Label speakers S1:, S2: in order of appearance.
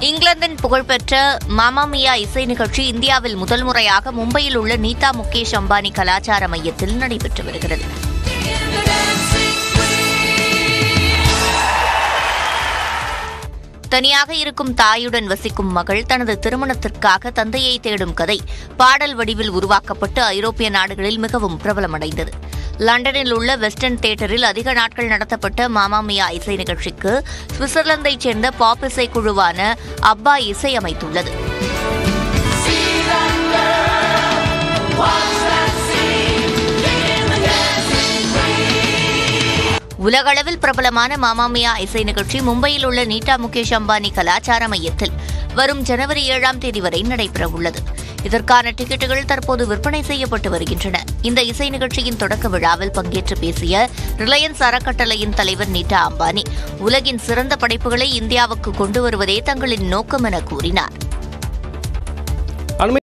S1: இங்கிலாந்தின் புகழ்பெற்ற மாமாமியா இசை நிகழ்ச்சி இந்தியாவில் முதல் முறையாக மும்பையில் உள்ள நீதா முகேஷ் அம்பானி கலாச்சார மையத்தில் நடைபெற்று வருகிறது தனியாக இருக்கும் தாயுடன் வசிக்கும் மகள் தனது திருமணத்திற்காக தந்தையை தேடும் கதை பாடல் வடிவில் உருவாக்கப்பட்டு ஐரோப்பிய நாடுகளில் மிகவும் பிரபலமடைந்தது லண்டனில் உள்ள வெஸ்டர்ன் தியேட்டரில் அதிக நாட்கள் நடத்தப்பட்ட மாமாமியா இசை நிகழ்ச்சிக்கு சுவிட்சர்லாந்தைச் சேர்ந்த பாப் இசை குழுவான அப்பா இசையமைத்துள்ளது உலகளவில் பிரபலமான மாமாமியா இசை நிகழ்ச்சி மும்பையில் உள்ள நீட்டா முகேஷ் அம்பானி கலாச்சார மையத்தில் வரும் ஜனவரி ஏழாம் தேதி வரை நடைபெறவுள்ளது இதற்கான டிக்கெட்டுகள் தற்போது விற்பனை செய்யப்பட்டு வருகின்றன இந்த இசை நிகழ்ச்சியின் தொடக்க விழாவில் பங்கேற்று பேசிய ரிலையன்ஸ் அறக்கட்டளையின் தலைவர் நீட்டா அம்பானி உலகின் சிறந்த படைப்புகளை இந்தியாவுக்கு கொண்டு வருவதே தங்களின் நோக்கம் என கூறினார்
S2: அண்மை